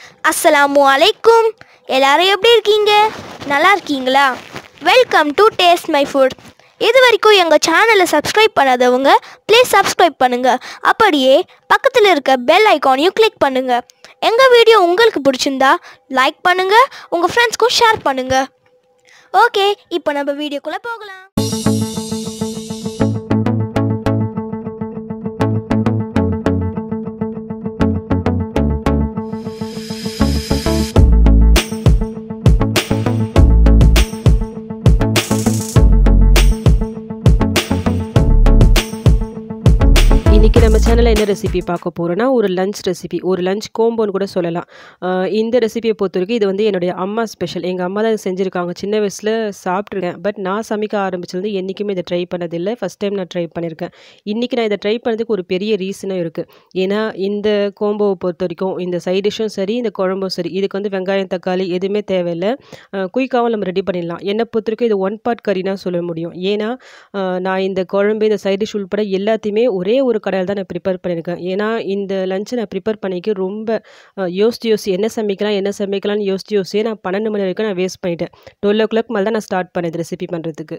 அஸ்ஸலாமு அலைக்கும் எல்லாரும் எப்படி இருக்கீங்க நல்லா இருக்கீங்களா welcome to taste my food இது வரைக்கும் எங்கள் சேனலை சப்ஸ்கிரைப் பண்ணாதவங்க ப்ளீஸ் சப்ஸ்கிரைப் பண்ணுங்கள் அப்படியே பக்கத்தில் இருக்க பெல் ஐக்கானையும் கிளிக் பண்ணுங்கள் எங்கள் வீடியோ உங்களுக்கு பிடிச்சிருந்தா லைக் பண்ணுங்கள் உங்கள் ஃப்ரெண்ட்ஸ்க்கும் ஷேர் பண்ணுங்கள் ஓகே இப்போ நம்ம வீடியோக்குள்ளே போகலாம் இன்றைக்கி நம்ம சேனலில் என்ன ரெசிபி பார்க்க போகிறோன்னா ஒரு லஞ்ச் ரெசிபி ஒரு லஞ்ச் கோம்போன்னு கூட சொல்லலாம் ஆஹ் இந்த ரெசிபியை பொறுத்த வரைக்கும் இது வந்து என்னுடைய அம்மா ஸ்பெஷல் எங்கள் அம்மா தான் செஞ்சுருக்காங்க சின்ன வயசில் சாப்பிட்ருக்கேன் பட் நான் சமைக்க ஆரம்பிச்சிருந்து என்றைக்குமே இதை ட்ரை பண்ணதில்லை ஃபஸ்ட் டைம் நான் ட்ரை பண்ணியிருக்கேன் இன்றைக்கி நான் இதை ட்ரை பண்ணதுக்கு ஒரு பெரிய ரீசனும் இருக்குது ஏன்னா இந்த கோம்போவை பொறுத்த வரைக்கும் இந்த சைட் டிஷ்ஷும் சரி இந்த குழம்பும் சரி இதுக்கு வந்து வெங்காயம் தக்காளி எதுவுமே தேவையில்லை குயிக்காகவும் நம்ம ரெடி பண்ணிடலாம் என்னை பொறுத்த வரைக்கும் இது ஒன் பார்ட் கறினா சொல்ல முடியும் ஏன்னா ஆஹ் நான் இந்த குழம்பு இந்த சைட் டிஷ் உள்பட எல்லாத்தையுமே ஒரே ஒரு கடையில் தான் நான் ப்ரிப்பேர் பண்ணியிருக்கேன் ஏன்னா இந்த லஞ்சை நான் ப்ரிப்பேர் பண்ணிக்க ரொம்ப ஆஹ் யோசிச்சு யோசிச்சு என்ன சமைக்கலாம் என்ன சமைக்கலாம்னு யோசிச்சு யோசிச்சு நான் பன்னெண்டு மணி வரைக்கும் நான் வேஸ்ட் பண்ணிட்டேன் டுவெல் ஓ கிளாக் மேலே தான் நான் ஸ்டார்ட் பண்ணேன் ரெசிபி பண்ணுறதுக்கு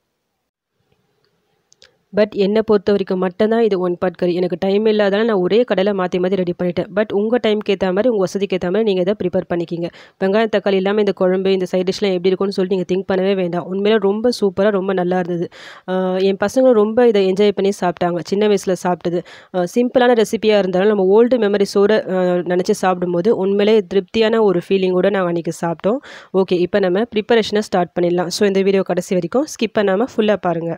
பட் என்னை பொறுத்த வரைக்கும் மட்டும்தான் இது ஒன் பார்ட் கறி எனக்கு டைம் இல்லாதனால நான் ஒரே கடையில் மாற்றி மாற்றி ரெடி பண்ணிட்டேன் பட் உங்கள் டைம்க்கு ஏற்ற மாதிரி உங்கள் வசதிக்கு ஏற்ற மாதிரி நீங்கள் இதை ப்ரிப்பேர் பண்ணிக்கிங்க வெங்காயம் தக்காளி இல்லாமல் இந்த குழம்பு இந்த சைட் டிஷ்லாம் எப்படி இருக்கும்னு சொல்லிட்டு நீங்கள் திங்க் பண்ணவே வேண்டாம் உண்மையிலே ரொம்ப சூப்பராக ரொம்ப நல்லா இருந்தது ஆஹ் என் பசங்களும் ரொம்ப இதை என்ஜாய் பண்ணி சாப்பிட்டாங்க சின்ன வயசில் சாப்பிட்டது சிம்பிளான ரெசிபியாக இருந்தாலும் நம்ம ஓல்டு மெமரிஸோடு நினச்சி சாப்பிடும்போது உண்மையிலே திருப்தியான ஒரு ஃபீலிங்கோடு நாங்கள் அன்றைக்கி சாப்பிட்டோம் ஓகே இப்போ நம்ம ப்ரிப்பரேஷனை ஸ்டார்ட் பண்ணிடலாம் ஸோ இந்த வீடியோ கடைசி வரைக்கும் ஸ்கிப் பண்ணாமல் ஃபுல்லாக பாருங்கள்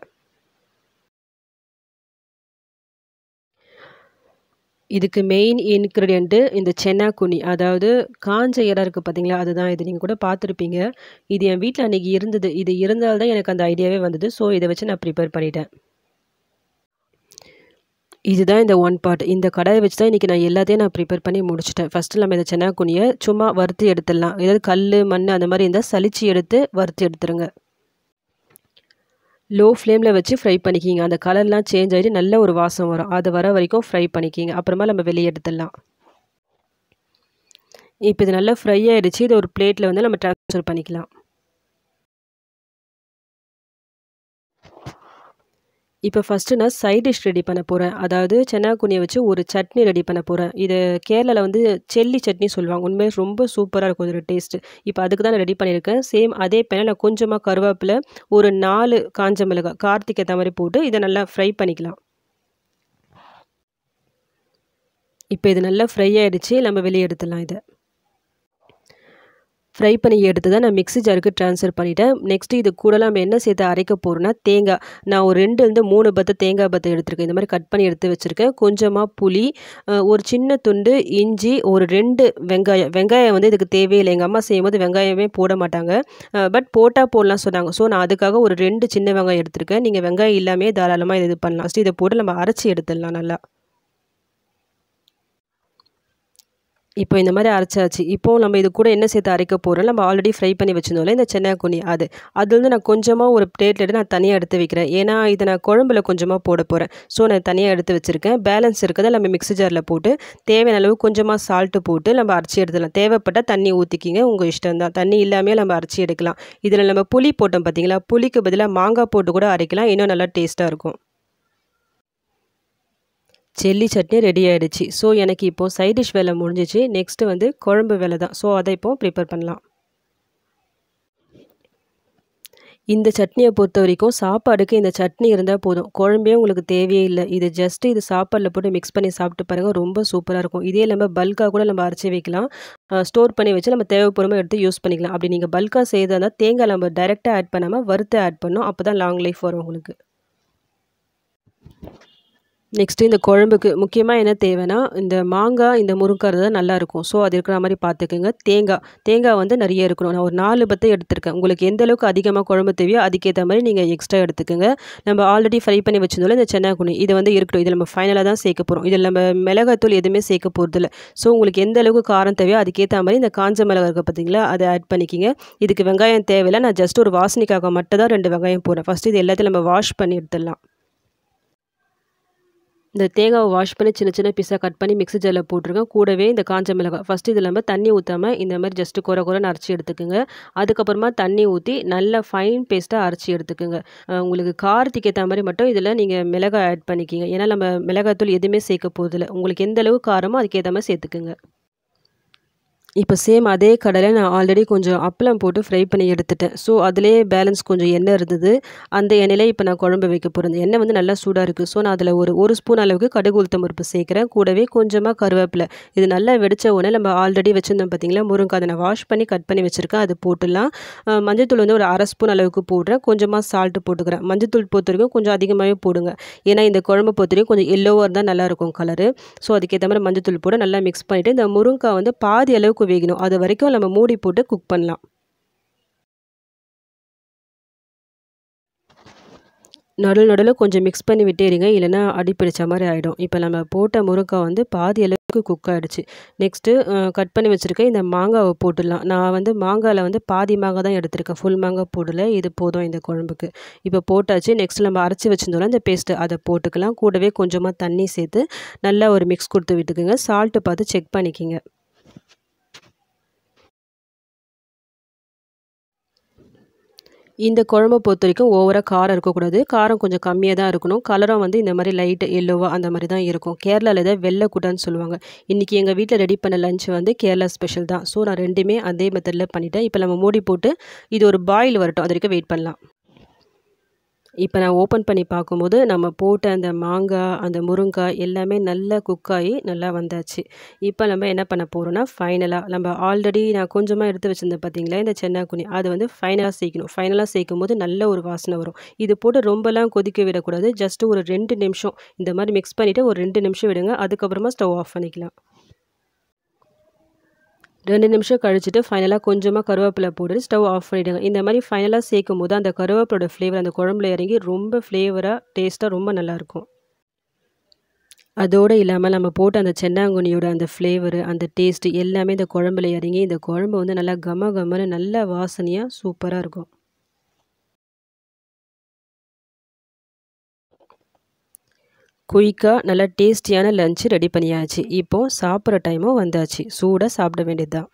இதுக்கு மெயின் இன்க்ரீடியண்ட்டு இந்த சென்னா குனி அதாவது காஞ்ச இடம் இருக்குது பார்த்தீங்களா அதுதான் இது நீங்கள் கூட பார்த்துருப்பீங்க இது என் வீட்டில் அன்றைக்கி இருந்தது இது இருந்தால் தான் எனக்கு அந்த ஐடியாவே வந்தது ஸோ இதை வச்சு நான் ப்ரிப்பேர் பண்ணிட்டேன் இதுதான் இந்த ஒன் பார்ட் இந்த கடாயை வச்சு தான் இன்றைக்கி நான் எல்லாத்தையும் நான் ப்ரிப்பேர் பண்ணி முடிச்சிட்டேன் ஃபஸ்ட்டு நம்ம இந்த சென்னா குனியை சும்மா வறுத்து எடுத்துடலாம் ஏதாவது கல் மண் அந்த மாதிரி இருந்தால் சலிச்சு எடுத்து வறுத்து எடுத்துருங்க லோ ஃப்ளேமில் வச்சு ஃப்ரை பண்ணிக்கிங்க அந்த கலர்லாம் சேஞ்ச் ஆகிட்டு நல்ல ஒரு வாசம் வரும் அது வர வரைக்கும் ஃப்ரை பண்ணிக்கிங்க அப்புறமா நம்ம வெளியே எடுத்துடலாம் இப்போ இது நல்லா ஃப்ரை ஆகிடுச்சு இது ஒரு பிளேட்டில் வந்து நம்ம ட்ரான்ஸ்ஃபர் பண்ணிக்கலாம் இப்போ ஃபஸ்ட்டு நான் சைட் டிஷ் ரெடி பண்ண போகிறேன் அதாவது சென்னா குனியை வச்சு ஒரு சட்னி ரெடி பண்ண போகிறேன் இது கேரளாவில் வந்து செல்லி சட்னி சொல்லுவாங்க உண்மையாக ரொம்ப சூப்பராக இருக்கும் இதோட டேஸ்ட்டு இப்போ அதுக்கு தான் நான் ரெடி பண்ணியிருக்கேன் சேம் அதே பேனில் நான் கொஞ்சமாக கருவேப்பிலை ஒரு நாலு காஞ்ச மிளகாய் கார்த்திக் ஏற்ற மாதிரி போட்டு இதை நல்லா ஃப்ரை பண்ணிக்கலாம் இப்போ இது நல்லா ஃப்ரை ஆகிடுச்சு நம்ம வெளியே எடுத்துடலாம் இதை ஃப்ரை பண்ணி எடுத்து தான் நான் மிக்ஸி ஜாருக்கு ட்ரான்ஸ்ஃபர் பண்ணிட்டேன் நெக்ஸ்ட்டு இது கூட நம்ம என்ன சேர்த்து அரைக்க போகிறோன்னா தேங்காய் நான் ஒரு ரெண்டுலேருந்து மூணு பத்து தேங்காய் பத்தை எடுத்திருக்கேன் இந்த மாதிரி கட் பண்ணி எடுத்து வச்சுருக்கேன் கொஞ்சமாக புளி ஒரு சின்ன துண்டு இஞ்சி ஒரு ரெண்டு வெங்காயம் வெங்காயம் வந்து இதுக்கு தேவையில்லை எங்கள் அம்மா செய்யும்போது வெங்காயமே போட மாட்டாங்க பட் போட்டால் போடலாம் சொன்னாங்க ஸோ நான் அதுக்காக ஒரு ரெண்டு சின்ன வெங்காயம் எடுத்திருக்கேன் நீங்கள் வெங்காயம் இல்லாமே தாராளமாக இது பண்ணலாம் ஃபஸ்ட்டு இதை போட்டு நம்ம அரைச்சி எடுத்துடலாம் நல்லா இப்போ இந்த மாதிரி அரைச்சாச்சு இப்போது நம்ம இது கூட என்ன சேர்த்து அரைக்க போகிறோம் நம்ம ஆல்ரெடி ஃப்ரை பண்ணி வச்சிருந்தோம்ல இந்த சென்னை குனி அது அது வந்து நான் கொஞ்சமாக ஒரு பிளேட்டில் எடுத்து நான் தனியாக எடுத்து வைக்கிறேன் ஏன்னா இதை நான் குழம்புல கொஞ்சமாக போட போகிறேன் ஸோ நான் தனியாக எடுத்து வச்சுருக்கேன் பேலன்ஸ் இருக்கிறத நம்ம மிக்ஸி ஜாரில் போட்டு தேவையான அளவு கொஞ்சமாக சால்ட்டு போட்டு நம்ம அரைச்சி எடுத்துடலாம் தேவைப்பட்டால் தண்ணி ஊற்றிக்கிங்க உங்கள் இஷ்டம் தான் தண்ணி இல்லாமே நம்ம அரைச்சி எடுக்கலாம் இதில் நம்ம புளி போட்டோம் பார்த்தீங்களா புளிக்கு பதிலாக மாங்காய் போட்டு கூட அரைக்கலாம் இன்னும் நல்லா டேஸ்ட்டாக இருக்கும் செல்லி சட்னி ரெடி ஆகிடுச்சு ஸோ எனக்கு இப்போது சைட் டிஷ் வேலை முடிஞ்சிச்சு நெக்ஸ்ட்டு வந்து குழம்பு வேலை தான் ஸோ அதை இப்போது ப்ரிப்பேர் பண்ணலாம் இந்த சட்னியை பொறுத்த வரைக்கும் சாப்பாடுக்கு இந்த சட்னி இருந்தால் போதும் குழம்பே உங்களுக்கு தேவையே இல்லை இது ஜஸ்ட்டு இது சாப்பாடில் போட்டு மிக்ஸ் பண்ணி சாப்பிட்டு பாருங்கள் ரொம்ப சூப்பராக இருக்கும் இதே இல்லாமல் பல்காக கூட நம்ம அரைச்சி வைக்கலாம் ஸ்டோர் பண்ணி வச்சு நம்ம தேவைப்படுமா எடுத்து யூஸ் பண்ணிக்கலாம் அப்படி நீங்கள் பல்காக செய்தா இருந்தால் தேங்காய் நம்ம டைரெக்டாக ஆட் பண்ணாமல் வறுத்து ஆட் பண்ணோம் அப்போ தான் லாங் லைஃப் வரும் உங்களுக்கு நெக்ஸ்ட்டு இந்த குழம்புக்கு முக்கியமாக என்ன தேவைன்னா இந்த மாங்காய் இந்த முருங்கை தான் நல்லாயிருக்கும் ஸோ அது இருக்கிற மாதிரி பார்த்துக்குங்க தேங்காய் தேங்காய் வந்து நிறைய இருக்கணும் நான் ஒரு நாலு பத்தை எடுத்திருக்கேன் உங்களுக்கு எந்த அளவுக்கு அதிகமாக குழம்பு தேவையோ அதுக்கேற்ற மாதிரி நீங்கள் எக்ஸ்ட்ரா எடுத்துக்கோங்க நம்ம ஆல்ரெடி ஃப்ரை பண்ணி வச்சிருந்தோம்ல இந்த சென்னா குனி இது வந்து இருக்கட்டும் இதில் நம்ம ஃபைனலாக தான் சேர்க்க போகிறோம் இதில் நம்ம மிளகாத்தூள் எதுவுமே சேர்க்க போகிறதில்ல ஸோ உங்களுக்கு எந்த அளவுக்கு காரம் தேவையோ அதுக்கேற்ற மாதிரி இந்த காஞ்ச மிளகா இருக்குது பார்த்தீங்களா அதை ஆட் பண்ணிக்கிங்க இதுக்கு வெங்காயம் தேவையில்லை நான் ஜஸ்ட் ஒரு வாசனைக்காக மட்டும் தான் ரெண்டு வெங்காயம் போடுறேன் ஃபஸ்ட்டு இது எல்லாத்தையும் நம்ம வாஷ் பண்ணி எடுத்துடலாம் இந்த தேங்காவை வாஷ் பண்ணி சின்ன சின்ன பீஸாக கட் பண்ணி மிக்ஸி ஜாரில் போட்டிருக்கேன் கூடவே இந்த காஞ்ச மிளகாய் ஃபஸ்ட்டு இதில் நம்ம தண்ணி ஊற்றாமல் இந்த மாதிரி ஜஸ்ட்டு குறை குறைன்னு அரைச்சி எடுத்துக்கோங்க அதுக்கப்புறமா தண்ணி ஊற்றி நல்லா ஃபைன் பேஸ்ட்டாக அரைச்சி எடுத்துக்கோங்க அஹ் உங்களுக்கு காரத்துக்கு ஏற்ற மாதிரி மட்டும் இதில் நீங்கள் மிளகாய் ஆட் பண்ணிக்கிங்க ஏன்னா நம்ம மிளகாய்த்தூள் எதுவுமே சேர்க்க போதில்லை உங்களுக்கு எந்த அளவு காரமோ அதுக்கேற்ற மாதிரி சேர்த்துக்குங்க இப்போ சேம் அதே கடையில் நான் ஆல்ரெடி கொஞ்சம் அப்பளம் போட்டு ஃப்ரை பண்ணி எடுத்துட்டேன் ஸோ அதிலே பேலன்ஸ் கொஞ்சம் எண்ணெய் இருந்தது அந்த எண்ணெயிலே இப்போ நான் குழம்பு வைக்க போகிறேன் இந்த எண்ணெய் வந்து நல்லா சூடாக இருக்குது ஸோ நான் அதில் ஒரு ஒரு ஸ்பூன் அளவுக்கு கடுகு உளுத்தம் பருப்பு சேர்க்குறேன் கூடவே கொஞ்சமாக கருவேப்பிலை இது நல்லா வெடிச்ச உடனே நம்ம ஆல்ரெடி வச்சுருந்தோம் பார்த்தீங்களா முருங்கை அதை நான் வாஷ் பண்ணி கட் பண்ணி வச்சுருக்கேன் அது போட்டுடலாம் அஹ் மஞ்சத்தூள் வந்து ஒரு அரை ஸ்பூன் அளவுக்கு போடுறேன் கொஞ்சமாக சால்ட்டு போட்டுக்கிறேன் மஞ்சத்தூள் பொறுத்த வரைக்கும் கொஞ்சம் அதிகமாகவே போடுங்க ஏன்னா இந்த குழம்பு பொறுத்த வரைக்கும் கொஞ்சம் எல்லோவாக இருந்தால் நல்லாயிருக்கும் கலரு ஸோ அதுக்கேற்ற மாதிரி மஞ்சத்தூள் போட்டு நல்லா மிக்ஸ் பண்ணிவிட்டு இந்த முருங்காய் வந்து பாதி அளவுக்கு வேகணும் அது வரைக்கும் நம்ம மூடி போட்டு குக் பண்ணலாம் நடுவில் நடுவில் கொஞ்சம் மிக்ஸ் பண்ணி விட்டே இருங்க இல்லைன்னா அடி பிடிச்ச மாதிரி ஆகிடும் இப்போ நம்ம போட்ட முருங்காய் வந்து பாதி அளவுக்கு குக் ஆகிடுச்சு நெக்ஸ்ட்டு கட் பண்ணி வச்சுருக்க இந்த மாங்காவை போட்டுடலாம் நான் வந்து மாங்காயில் வந்து பாதி மாங்காய் தான் எடுத்திருக்கேன் ஃபுல் மாங்காய் போடல இது போதும் இந்த குழம்புக்கு இப்போ போட்டாச்சு நெக்ஸ்ட் நம்ம அரைச்சி வச்சுருந்தோம்ல இந்த பேஸ்ட்டு அதை போட்டுக்கலாம் கூடவே கொஞ்சமாக தண்ணி சேர்த்து நல்லா ஒரு மிக்ஸ் கொடுத்து விட்டுக்குங்க சால்ட்டு பார்த்து செக் பண்ணிக்கிங்க இந்த குழம்பை பொறுத்த வரைக்கும் ஓவராக காரம் இருக்கக்கூடாது காரம் கொஞ்சம் கம்மியாக தான் இருக்கணும் கலரும் வந்து இந்த மாதிரி லைட் எல்லோவாக அந்த மாதிரி தான் இருக்கும் கேரளாவில் இதை வெள்ளை கூட்டான்னு சொல்லுவாங்க இன்றைக்கி எங்கள் வீட்டில் ரெடி பண்ண லஞ்ச் வந்து கேரளா ஸ்பெஷல் தான் ஸோ நான் ரெண்டுமே அதே மெத்தடில் பண்ணிட்டேன் இப்போ நம்ம மூடி போட்டு இது ஒரு பாயில் வரட்டும் அது வரைக்கும் வெயிட் பண்ணலாம் இப்போ நான் ஓப்பன் பண்ணி பார்க்கும்போது நம்ம போட்ட அந்த மாங்காய் அந்த முருங்காய் எல்லாமே நல்லா குக்காகி நல்லா வந்தாச்சு இப்போ நம்ம என்ன பண்ண போகிறோம்னா ஃபைனலாக நம்ம ஆல்ரெடி நான் கொஞ்சமாக எடுத்து வச்சுருந்தேன் பார்த்தீங்களா இந்த சென்னாக்குனி அது வந்து ஃபைனலாக சேர்க்கணும் ஃபைனலாக சேர்க்கும் போது நல்ல ஒரு வாசனை வரும் இது போட்டு ரொம்பலாம் கொதிக்க விடக்கூடாது ஜஸ்ட் ஒரு ரெண்டு நிமிஷம் இந்த மாதிரி மிக்ஸ் பண்ணிவிட்டு ஒரு ரெண்டு நிமிஷம் விடுங்க அதுக்கப்புறமா ஸ்டவ் ஆஃப் பண்ணிக்கலாம் ரெண்டு நிமிஷம் கழிச்சிட்டு ஃபைனலாக கொஞ்சமாக கருவேப்பிலை போட்டு ஸ்டவ் ஆஃப் பண்ணிவிடுங்க இந்த மாதிரி ஃபைனலாக சேர்க்கும் போது அந்த கருவேப்பிலோட ஃப்ளேவர் அந்த குழம்புல இறங்கி ரொம்ப ஃப்ளேவராக டேஸ்ட்டாக ரொம்ப நல்லாயிருக்கும் அதோடு இல்லாமல் நம்ம போட்ட அந்த சென்னாங்குனியோட அந்த ஃப்ளேவரு அந்த டேஸ்ட்டு எல்லாமே இந்த குழம்புல இறங்கி இந்த குழம்பு வந்து நல்லா கம கமன்னு நல்ல வாசனையாக சூப்பராக இருக்கும் குயிக்காக நல்லா டேஸ்டியான லஞ்சு ரெடி பண்ணியாச்சு இப்போது சாப்பிட்ற டைமும் வந்தாச்சு சூடாக சாப்பிட வேண்டியது தான்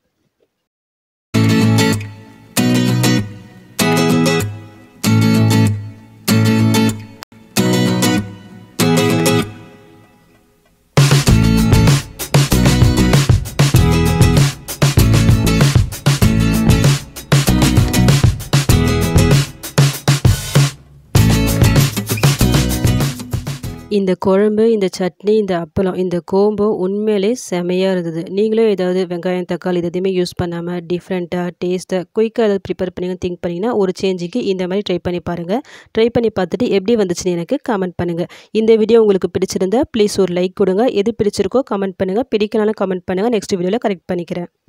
இந்த குழம்பு இந்த சட்னி இந்த அப்பளம் இந்த கோம்போ உண்மையிலே செமையாக இருந்தது நீங்களும் ஏதாவது வெங்காயம் தக்காளி இது எதுவுமே யூஸ் பண்ணாமல் டிஃப்ரெண்ட்டாக டேஸ்ட்டாக குயிக்காக ஏதாவது ப்ரிப்பேர் பண்ணி திங்க் பண்ணிங்கன்னா ஒரு சேஞ்சுக்கு இந்த மாதிரி ட்ரை பண்ணி பாருங்கள் ட்ரை பண்ணி பார்த்துட்டு எப்படி வந்துச்சுன்னு எனக்கு கமெண்ட் பண்ணுங்கள் இந்த வீடியோ உங்களுக்கு பிடிச்சிருந்தா ப்ளீஸ் ஒரு லைக் கொடுங்க எது பிடிச்சிருக்கோ கமெண்ட் பண்ணுங்கள் பிடிக்கனாலும் கமெண்ட் பண்ணுங்கள் நெக்ஸ்ட் வீடியோவில் கரெக்ட் பண்ணிக்கிறேன்